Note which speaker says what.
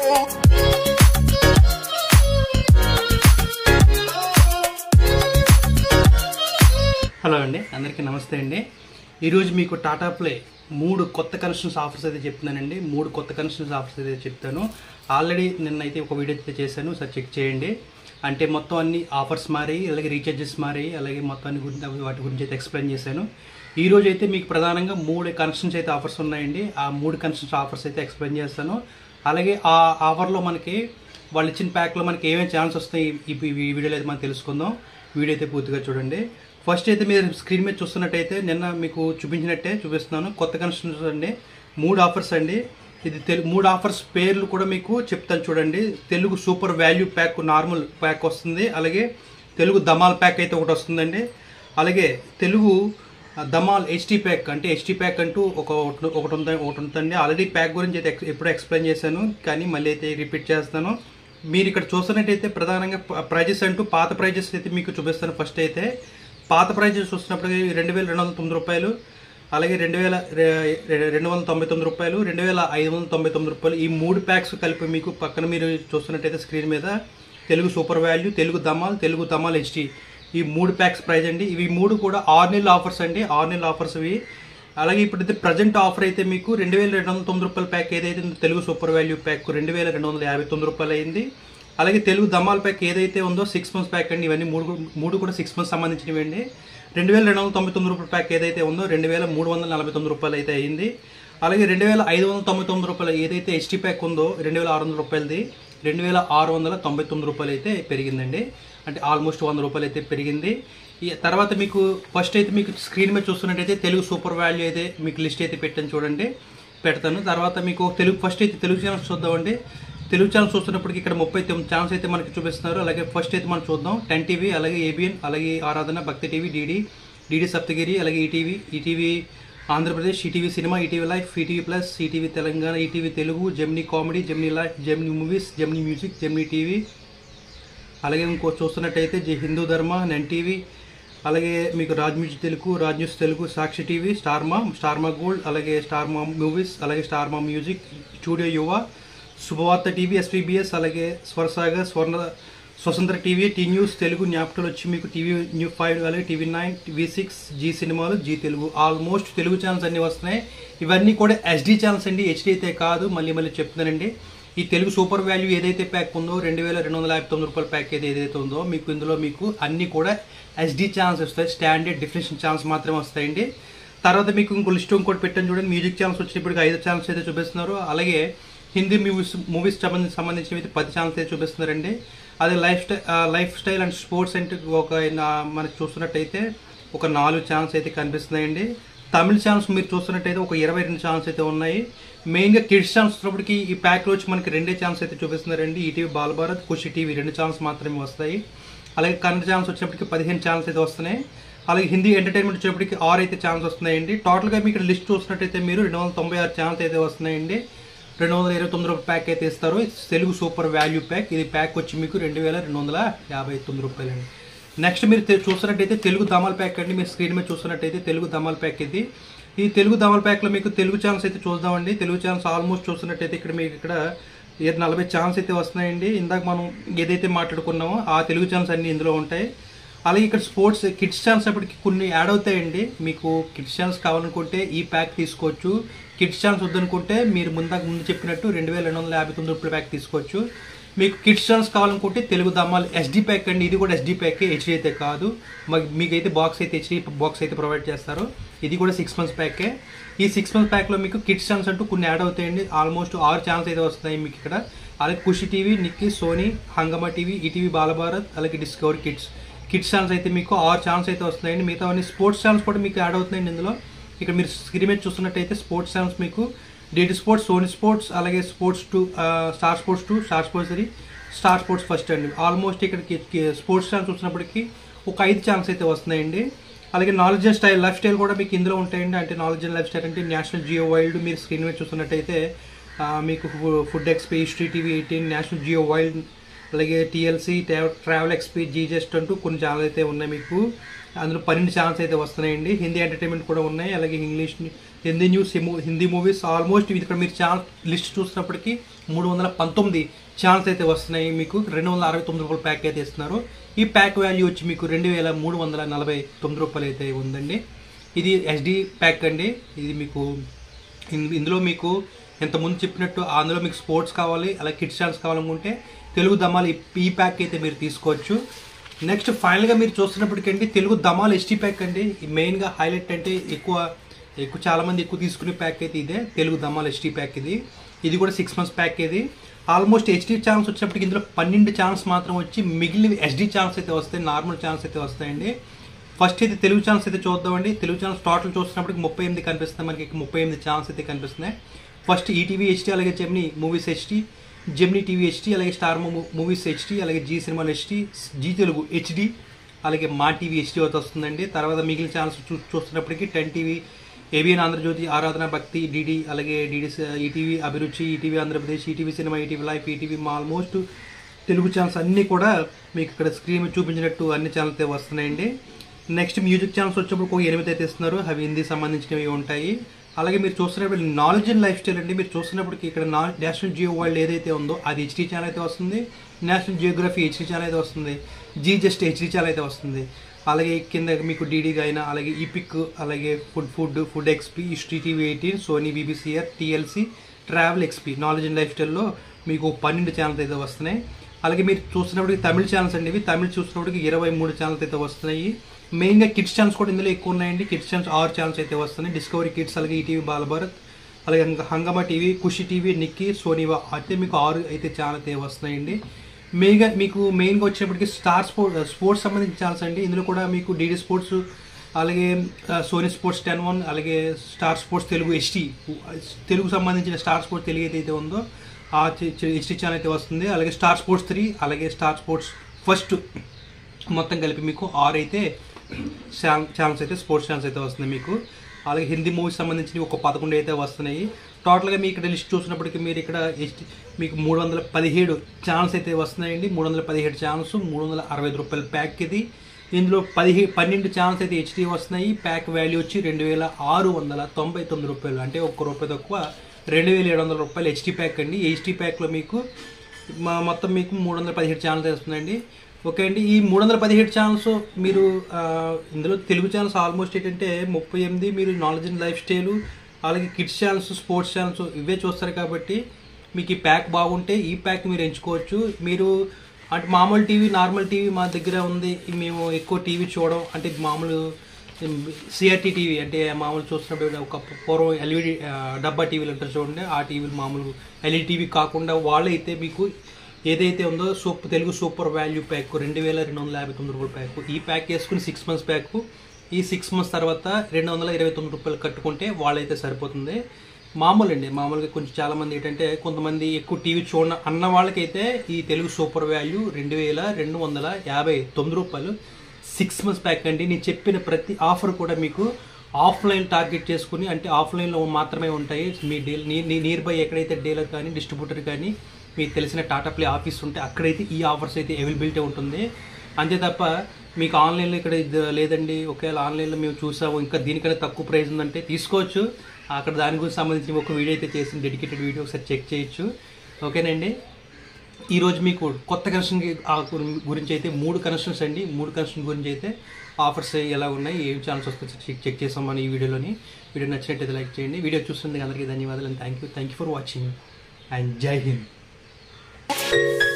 Speaker 1: hello అండి అందరికీ నమస్తే అండి ఈరోజు మీకు టాటా ప్లే మూడు కొత్త కనెక్షన్స్ ఆఫర్స్ అయితే చెప్తున్నానండి మూడు కొత్త కనెక్షన్స్ ఆఫర్స్ అయితే చెప్తాను ఆల్రెడీ నిన్నైతే ఒక వీడియో అయితే చేశాను సార్ చెక్ చేయండి అంటే మొత్తం అన్ని ఆఫర్స్ మారాయి అలాగే రీఛార్జెస్ మారాయి అలాగే మొత్తం అన్ని గురించి వాటి గురించి అయితే ఎక్స్ప్లెయిన్ చేశాను ఈ రోజు అయితే మీకు ప్రధానంగా మూడు కనెక్షన్స్ అయితే ఆఫర్స్ ఉన్నాయండి ఆ మూడు కనెక్షన్స్ ఆఫర్స్ అయితే ఎక్స్ప్లెయిన్ చేస్తాను అలాగే ఆ ఆఫర్లో మనకి వాళ్ళు ఇచ్చిన ప్యాక్లో మనకి ఏమేమి ఛాన్స్ వస్తాయి ఈ ఈ వీడియోలో అయితే మనం తెలుసుకుందాం వీడియో అయితే పూర్తిగా చూడండి ఫస్ట్ అయితే మీరు స్క్రీన్ మీద చూస్తున్నట్టయితే నిన్న మీకు చూపించినట్టే చూపిస్తున్నాను కొత్త కనెక్షన్స్ అండి మూడు ఆఫర్స్ అండి ఇది తెలు మూడు ఆఫర్స్ పేర్లు కూడా మీకు చెప్తాను చూడండి Telugu super value pack normal pack వస్తుంది అలాగే తెలుగు దమాల్ ప్యాక్ అయితే ఒకటి వస్తుందండి అలాగే తెలుగు దమాల్ హెచ్టీ ప్యాక్ అంటే హెచ్టీ ప్యాక్ అంటూ ఒక ఒకటి ఉంది ఒకటి ఉందండి ఆల్రెడీ ప్యాక్ గురించి అయితే ఎక్స్- ఎప్పుడో ఎక్స్ప్లెయిన్ చేశాను కానీ మళ్ళీ అయితే రిపీట్ చేస్తాను మీరు ఇక్కడ చూస్తున్నట్టయితే ప్రధానంగా ప్రైజెస్ అంటూ పాత ప్రైజెస్ అయితే మీకు చూపిస్తాను ఫస్ట్ అయితే పాత ప్రైజెస్ చూసినప్పుడు రెండు వేల రెండు వందల తొమ్మిది రూపాయలు అలాగే రెండు వేల రె- రె- రెండు వందల తొంభై తొమ్మిది రూపాయలు రెండు వేల ఐదు వందల తొంభై తొమ్మిది రూపాయలు ఈ మూడు ప్యాక్స్ కలిపి మీకు పక్కన మీరు చూస్తున్నట్టయితే స్క్రీన్ మీద Telugu super value Telugu Dhamaal Telugu Dhamaal HD ఈ మూడు ప్యాక్స్ ప్రైజ్ అండి ఇవి మూడు కూడా ఆరు నెలల ఆఫర్స్ అండి ఆరు నెలల ఆఫర్స్ ఇవి అలాగే ఇప్పుడైతే ప్రజెంట్ ఆఫర్ అయితే మీకు రెండు వేల రెండు వందల తొమ్మిది రూపాయల ప్యాక్ ఏదైతే ఉందో తెలుగు సూపర్ వాల్యూ ప్యాక్ రెండు వేల రెండు వందల యాభై తొమ్మిది రూపాయలు అయింది అలాగే తెలుగు దమాల్ ప్యాక్ ఏదైతే ఉందో సిక్స్ మంత్స్ ప్యాక్ అండి ఇవన్నీ మూడు కూడా- మూడు కూడా సిక్స్ మంత్స్ సంబంధించినవి అండి రెండు వేల రెండు వందల తొంభై తొమ్మిది రూపాయల ప్యాక్ ఏదైతే ఉందో రెండు వేల మూడు వందల నలభై తొమ్మిది రూపాయలు అయితే అయింది అలాగే రెండు వేల ఐదు వందల తొంభై తొమ్మిది రూపాయలు ఏదైతే హెచ్టీ ప్యాక్ ఉందో రెండు వేల ఆరు వందల రూపాయలది రెండు వేల ఆరు వందల తొంభై తొమ్మిది రూపాయలు అయితే పెరిగిందండి అంటే ఆల్మోస్ట్ వంద రూపాయలు అయితే పెరిగింది ఈ తర్వాత మీకు ఫస్ట్ అయితే మీకు స్క్రీన్ మీద చూస్తున్నట్టయితే తెలుగు సూపర్ వాల్యూ అయితే మీకు లిస్ట్ అయితే పెట్టాను చూడండి పెడతాను తర్వాత మీకు తెలుగు ఫస్ట్ అయితే తెలుగు ఛానల్స్ చూద్దామండి తెలుగు ఛానల్ చూస్తున్నప్పటికి ఇక్కడ ముప్పై తొమ్మిది ఛానల్స్ అయితే మనకి చూపిస్తున్నారు అలాగే ఫస్ట్ అయితే మనం చూద్దాం టెన్ టీవీ అలాగే ఏబిఎన్ అలాగే ఆరాధన భక్తి టీవీ డీడీ డీడీ సప్తగిరి అలాగే ETV ETV Andhra Pradesh ETV cinema ETV life ETV plus ETV Telangana ETV Telugu Gemini comedy Gemini life Gemini movies Gemini music Gemini TV అలాగే ఇంకో చూస్తున్నట్టయితే జై హిందూ ధర్మ నెన్ టీవీ అలాగే మీకు Raj music Telugu Raj news Telugu Sakshi TV Star Maa Star Maa Gold అలాగే స్టార్మా మూవీస్ అలాగే స్టార్మా మ్యూజిక్ స్టూడియో యువ శుభవార్త టీవీ ఎస్పీబీఎస్ అలాగే స్వరసాగర్ స్వర్ణ స్వతంత్ర టీవీ టీ న్యూస్ తెలుగు జ్ఞాపకాలు వచ్చి మీకు టీవీ న్యూ ఫైవ్ అలాగే TV nine V six Zee సినిమాలు జీ తెలుగు ఆల్మోస్ట్ తెలుగు ఛానల్స్ అన్నీ వస్తున్నాయి ఇవన్నీ కూడా ఎస్డీ ఛానల్స్ అండి హెచ్డీ అయితే కాదు మళ్ళీ మళ్ళీ చెప్తున్నానండి ఈ తెలుగు సూపర్ వాల్యూ ఏదైతే ప్యాక్ ఉందో రెండు వేల రెండు వందల యాభై తొమ్మిది రూపాయల ప్యాక్ ఏది ఏదైతే ఉందో మీకు ఇందులో మీకు అన్ని కూడా ఎస్డీ ఛానల్స్ వస్తాయి స్టాండర్డ్ డిఫరెన్షన్ ఛానల్స్ మాత్రమే వస్తాయండి తర్వాత మీకు ఇంకో లిస్ట్ ఇంకోటి పెట్టాను చూడండి మ్యూజిక్ ఛానల్స్ వచ్చినప్పటికి ఐదు ఛానల్స్ అయితే చూపిస్తున్నారు అలాగే హిందీ మూవీస్ మూవీస్ సంబంధించి సంబంధించినవి అయితే పది ఛానల్స్ అయితే చూపిస్తున్నారండి అదే lifestyle lifestyle and sports అంటే ఒక నా- మనకి చూస్తున్నట్టయితే ఒక నాలుగు ఛానల్స్ అయితే కనిపిస్తున్నాయండి తమిళ ఛానల్స్ మీరు చూస్తున్నట్టయితే ఒక ఇరవై రెండు ఛానల్స్ అయితే ఉన్నాయి మెయిన్గా కిడ్స్ ఛానల్స్ వచ్చినప్పటికి ఈ ప్యాక్లో వచ్చి మనకి రెండే ఛానల్స్ అయితే చూపిస్తున్నారండి ఈటీవీ బాలభారత్ ఖుషి టీవీ రెండు ఛానల్స్ మాత్రమే వస్తాయి అలాగే కన్నడ ఛానల్స్ వచ్చినప్పటికి పదిహేను ఛానల్స్ అయితే వస్తున్నాయి అలాగే హిందీ ఎంటర్టైన్మెంట్ వచ్చేప్పటికి ఆరు అయితే ఛానల్స్ వస్తున్నాయండి టోటల్గా మీకు ఇక్కడ లిస్ట్ చూసినట్టయితే మీరు రెండు వందల తొంభై ఆరు ఛానల్స్ అయితే వస్తున్నాయండి రెండు వందల ఇరవై తొమ్మిది రూపాయల ప్యాక్ అయితే ఇస్తారు తెలుగు సూపర్ వాల్యూ ప్యాక్ ఇది ప్యాక్ వచ్చి మీకు రెండు వేల రెండు వందల యాభై తొమ్మిది రూపాయలండి నెక్స్ట్ మీరు తె- చూస్తున్నట్టయితే తెలుగు దమాల్ ప్యాక్ అండి మీరు స్క్రీన్ మీద చూస్తున్నట్టయితే తెలుగు దమాల్ ప్యాక్ ఇది ఈ తెలుగు దమాల్ ప్యాక్లో మీకు తెలుగు ఛానల్స్ అయితే చూద్దామండి తెలుగు ఛానల్స్ ఆల్మోస్ట్ చూస్తున్నట్టయితే ఇక్కడ మీకు ఇక్కడ ఏ- నలభై ఛానల్స్ అయితే వస్తున్నాయండి ఇందాక మనం ఏదైతే మాట్లాడుకున్నామో ఆ తెలుగు ఛానల్స్ అన్ని ఇందులో ఉంటాయి అలాగే ఇక్కడ స్పోర్ట్స్ కిడ్స్ ఛానల్స్ అప్పటికి కొన్ని యాడ్ అవుతాయండి మీకు కిడ్స్ ఛానల్స్ కావాలనుకుంటే ఈ ప్యాక్ తీసుకోవచ్చు కిడ్స్ ఛానల్స్ వద్దనుకుంటే మీరు ముందాక ముందు చెప్పినట్టు రెండు వేల రెండు వందల యాభై తొమ్మిది రూపాయల ప్యాక్ తీసుకోవచ్చు మీకు కిడ్స్ ఛానల్స్ కావాలనుకుంటే తెలుగు దమ్మాలు ఎస్డి ప్యాక్ అండి ఇది కూడా ఎస్డి ప్యాక్ హెచ్డి అయితే కాదు మాకు మీకైతే బాక్స్ అయితే హెచ్డి బాక్స్ అయితే ప్రొవైడ్ చేస్తారు ఇది కూడా సిక్స్ మంత్స్ ప్యాకే ఈ సిక్స్ మంత్స్ ప్యాక్లో మీకు కిడ్స్ ఛానల్స్ అంటూ కొన్ని యాడ్ అవుతాయండి ఆల్మోస్ట్ ఆరు ఛానల్స్ అయితే వస్తున్నాయి మీకు ఇక్కడ అలాగే Kushi TV Nicky Sony Hungama TV ETV Bal Bharat అలాగే డిస్కవర్ కిడ్స్ కిడ్స్ ఛానల్స్ అయితే మీకు ఆరు ఛానల్స్ అయితే వస్తున్నాయండి మిగతా అన్ని స్పోర్ట్స్ ఛానల్స్ కూడా మీకు యాడ్ అవుతున్నాయండి ఇందులో ఇక్కడ మీరు స్క్రీన్ మీద చూస్తున్నట్టయితే స్పోర్ట్స్ ఛానల్స్ మీకు డిడి స్పోర్ట్స్ సోనీ స్పోర్ట్స్ అలాగే sports two star sports two star sports three star sports first అండి ఆల్మోస్ట్ ఇక్కడికి స్పోర్ట్స్ ఛానల్స్ చూసినప్పటికీ ఒక ఐదు ఛానల్స్ అయితే వస్తున్నాయండి అలాగే knowledge and style lifestyle కూడా మీకు ఇందులో ఉంటాయండి అంటే నాలెడ్జ్ అండ్ లైఫ్ స్టైల్ అంటే నేషనల్ జియో వైల్డ్ మీరు స్క్రీన్ మీద చూస్తున్నట్టయితే ఆ, మీకు food XP history TV eighteen national geo wild అలాగే టీఎల్సీ ట్రావెల్ ఎక్స్పీ జీజెస్ట్ అంటూ కొన్ని ఛానల్ అయితే ఉన్నాయి మీకు అందులో పన్నెండు ఛానల్స్ అయితే వస్తున్నాయండి హిందీ ఎంటర్టైన్మెంట్ కూడా ఉన్నాయి అలాగే ఇంగ్లీష్ హిందీ న్యూస్ హిమూ- హిందీ మూవీస్ ఆల్మోస్ట్ ఇక్కడ మీరు ఛానల్ లిస్ట్ చూసినప్పటికీ మూడు వందల పంతొమ్మిది ఛానల్స్ అయితే వస్తున్నాయి మీకు రెండు వందల అరవై తొమ్మిది రూపాయల ప్యాక్ అయితే ఇస్తున్నారు ఈ ప్యాక్ వాల్యూ వచ్చి మీకు రెండు వేల మూడు వందల నలభై తొమ్మిది రూపాయలు అయితే ఉందండి ఇది ఎస్డి ప్యాక్ అండి ఇది మీకు ఇన్- ఇందులో మీకు ఇంతకుముందు చెప్పినట్టు అందులో మీకు స్పోర్ట్స్ కావాలి అలాగే కిడ్స్ ఛానల్స్ కావాలనుకుంటే తెలుగు దమాలు ఈ- ఈ ప్యాక్ అయితే మీరు తీసుకోవచ్చు నెక్స్ట్ ఫైనల్గా మీరు చూస్తున్నప్పటికండి తెలుగు దమాల్ ఎస్టీ ప్యాక్ అండి ఈ మెయిన్గా హైలైట్ అంటే ఎక్కువ ఎక్కువ చాలా మంది ఎక్కువ తీసుకునే ప్యాక్ అయితే ఇదే తెలుగు దమాల్ ఎస్టీ ప్యాక్ ఇది ఇది కూడా సిక్స్ మంత్స్ ప్యాక్ ఇది ఆల్మోస్ట్ హెచ్డీ ఛానల్స్ వచ్చినప్పటికి ఇందులో పన్నెండు ఛానల్స్ మాత్రం వచ్చి మిగిలిన ఎస్డీ ఛానల్స్ అయితే వస్తాయి నార్మల్ ఛానల్స్ అయితే వస్తాయండి ఫస్ట్ అయితే తెలుగు ఛానల్స్ అయితే చూద్దామండి తెలుగు ఛానల్స్ టోటల్ చూస్తున్నప్పటికి ముప్పై ఎనిమిది కనిపిస్తున్నాయి మనకి ముప్పై ఎనిమిది ఛానల్స్ అయితే కనిపిస్తున్నాయి ఫస్ట్ ఈటీవీ హెచ్టీ అలాగే Gemini movies HD Gemini TV HD అలాగే స్టార్ మూవీస్ హెచ్టీ అలాగే జీ సినిమాలు హెచ్టీ జీ తెలుగు హెచ్డి అలాగే మా టీవీ హెచ్డి అయితే వస్తుందండి తర్వాత మిగిలిన ఛానల్స్ చూ చూస్తున్నప్పటికీ ten TV ABN Andhra Jyothi Aradhana Bhakti DD అలాగే DD ETV Abhiruchi ETV Andhra Pradesh ETV cinema ETV life ETV almost Telugu channels అన్నీ కూడా మీకు ఇక్కడ స్క్రీన్ మీద చూపించినట్టు అన్ని ఛానల్స్ అయితే వస్తున్నాయండి నెక్స్ట్ మ్యూజిక్ ఛానల్స్ వచ్చినప్పుడు ఒక ఎనిమిది అయితే ఇస్తున్నారు అవి హిందీ సంబంధించినవి ఉంటాయి అలాగే మీరు చూస్తున్నప్పుడు నాలెడ్జ్ అండ్ లైఫ్ స్టైల్ అండి మీరు చూస్తున్నప్పటికి ఇక్కడ నా నేషనల్ జియో వరల్డ్ ఏదైతే ఉందో అది హెచ్డీ ఛానల్ అయితే వస్తుంది నేషనల్ జియోగ్రఫీ హెచ్డీ ఛానల్ అయితే వస్తుంది జీ జస్ట్ హెచ్డీ ఛానల్ అయితే వస్తుంది అలాగే కింద మీకు డీడీ అయినా అలాగే ఈపిక్ అలాగే food food food XP history TV eighteen Sony BBC Earth TLC travel XP knowledge and life స్టైల్లో మీకు పన్నెండు ఛానల్స్ అయితే వస్తున్నాయి అలాగే మీరు చూస్తున్నప్పటికి తమిళ ఛానల్స్ అండి ఇవి తమిళ చూస్తున్నప్పటికి ఇరవై మూడు ఛానల్స్ అయితే వస్తున్నాయి మెయిన్గా కిడ్స్ ఛానల్స్ కూడా ఇందులో ఎక్కువ ఉన్నాయండి కిడ్స్ ఛానల్స్ ఆరు ఛానల్స్ అయితే వస్తున్నాయి డిస్కవరీ కిడ్స్ అలాగే ఈటీవీ బాలభారత్ అలాగే హంగ- Hungama TV Kushi TV Nicky సోనీవా అయితే మీకు ఆరు అయితే ఛానల్ అయితే వస్తున్నాయండి మెయిన్గా మీకు మెయిన్గా వచ్చేప్పటికి స్టార్ స్పోర్ట్ స్పోర్ట్స్ సంబంధించిన ఛానల్స్ అండి ఇందులో కూడా మీకు డీడీ స్పోర్ట్స్ అలాగే ఆ, సోనీ స్పోర్ట్స్ టెన్ వన్ అలాగే star sports Telugu HD Telugu సంబంధించిన స్టార్ స్పోర్ట్స్ తెలుగు ఏదైతే ఉందో ఆ హెచ్టీ ఛానల్ అయితే వస్తుంది అలాగే స్టార్ స్పోర్ట్స్ త్రీ అలాగే స్టార్ స్పోర్ట్స్ ఫస్ట్ మొత్తం కలిపి మీకు ఆరు అయితే ఛానల్ ఛానల్స్ అయితే స్పోర్ట్స్ ఛానల్స్ అయితే వస్తున్నాయి మీకు అలాగే హిందీ మూవీస్ సంబంధించి ఒక పదకొండు అయితే వస్తున్నాయి టోటల్గా మీకు ఇక్కడ లిస్ట్ చూసినప్పటికీ మీరు ఇక్కడ ఎస్ట్- మీకు మూడు వందల పదిహేడు ఛానల్స్ అయితే వస్తున్నాయండి మూడు వందల పదిహేడు ఛానల్స్ మూడు వందల అరవై ఐదు రూపాయల ప్యాక్ ఇది ఇందులో పదిహే పన్నెండు ఛానల్స్ అయితే హెచ్డీ వస్తున్నాయి ప్యాక్ వాల్యూ వచ్చి రెండు వేల ఆరు వందల తొంభై తొమ్మిది రూపాయలు అంటే ఒక్క రూపాయి తక్కువ రెండు వేల ఏడు వందల రూపాయలు హెచ్డీ ప్యాక్ అండి హెచ్డీ ప్యాక్లో మీకు మా మొత్తం మీకు మూడు వందల పదిహేడు ఛానల్స్ వస్తుందండి ఓకే అండి ఈ మూడు వందల పదిహేడు ఛానల్స్ మీరు ఆ, ఇందులో తెలుగు ఛానల్స్ ఆల్మోస్ట్ ఏంటంటే ముప్పై ఎనిమిది మీరు నాలెడ్జ్ అండ్ లైఫ్ స్టైల్ అలాగే కిడ్స్ ఛానల్స్ స్పోర్ట్స్ ఛానల్స్ ఇవే చూస్తారు కాబట్టి మీకు ఈ ప్యాక్ బాగుంటే ఈ ప్యాక్ మీరు ఎంచుకోవచ్చు మీరు అంటే మామూలు టీవీ నార్మల్ టీవీ మా దగ్గర ఉంది మేము ఎక్కువ టీవీ చూడడం అంటే మామూలు సిఆర్టీ టీవీ అంటే మామూలు చూస్తున్నప్పుడు ఒక పూర్వం ఎల్ఈడి డబ్బా టీవీలు అంటారు చూడండి ఆ టీవీలు మామూలు ఎల్ఈడి టీవీ కాకుండా వాళ్ళైతే మీకు ఏదైతే ఉందో super Telugu super value pack రెండు వేల రెండు వందల యాభై తొమ్మిది రూపాయల ప్యాక్ ఈ ప్యాక్ వేసుకుని సిక్స్ మంత్స్ ప్యాక్ ఈ సిక్స్ మంత్స్ తర్వాత రెండు వందల ఇరవై తొమ్మిది రూపాయలు కట్టుకుంటే వాళ్ళైతే సరిపోతుంది మామూలు అండి మామూలుగా కొంచెం చాలా మంది ఏంటంటే కొంతమంది ఎక్కువ టీవీ చూడ అన్న వాళ్ళకైతే ఈ తెలుగు సూపర్ వాల్యూ రెండు వేల రెండు వందల యాభై తొమ్మిది రూపాయలు సిక్స్ మంత్స్ ప్యాక్ అండి నేను చెప్పిన ప్రతి ఆఫర్ కూడా మీకు ఆఫ్లైన్ టార్గెట్ చేసుకుని అంటే ఆఫ్లైన్లో మాత్రమే ఉంటాయి మీ డీల్ నియర్ బై ఎక్కడైతే డీలర్ కానీ డిస్ట్రిబ్యూటర్ కానీ మీకు తెలిసిన టాటా ప్లే ఆఫీస్ ఉంటే అక్కడైతే ఈ ఆఫర్స్ అయితే అవైలబిలిటీ ఉంటుంది అంతే తప్ప మీకు ఆన్లైన్లో ఇక్కడ ఇది లేదండి ఒకవేళ ఆన్లైన్లో మేము చూసాము ఇంకా దీనికన్నా తక్కువ ప్రైస్ ఉందంటే తీసుకోవచ్చు అక్కడ దాని గురించి సంబంధించి ఒక వీడియో అయితే చేసి డెడికేటెడ్ వీడియో ఒకసారి చెక్ చేయొచ్చు ఓకేనండి ఈరోజు మీకు కొత్త కనెక్షన్ గురించి అయితే మూడు కనెక్షన్స్ అండి మూడు కనెక్షన్ గురించి అయితే ఆఫర్స్ ఎలా ఉన్నాయి ఏం ఛానల్స్ వస్తాయి చెక్ చెక్ చేసాం మన ఈ వీడియోలోని వీడియో నచ్చినట్టయితే లైక్ చేయండి వీడియో చూస్తుంది అందరికీ ధన్యవాదాలు and thank you thank you for watching and జై హింద్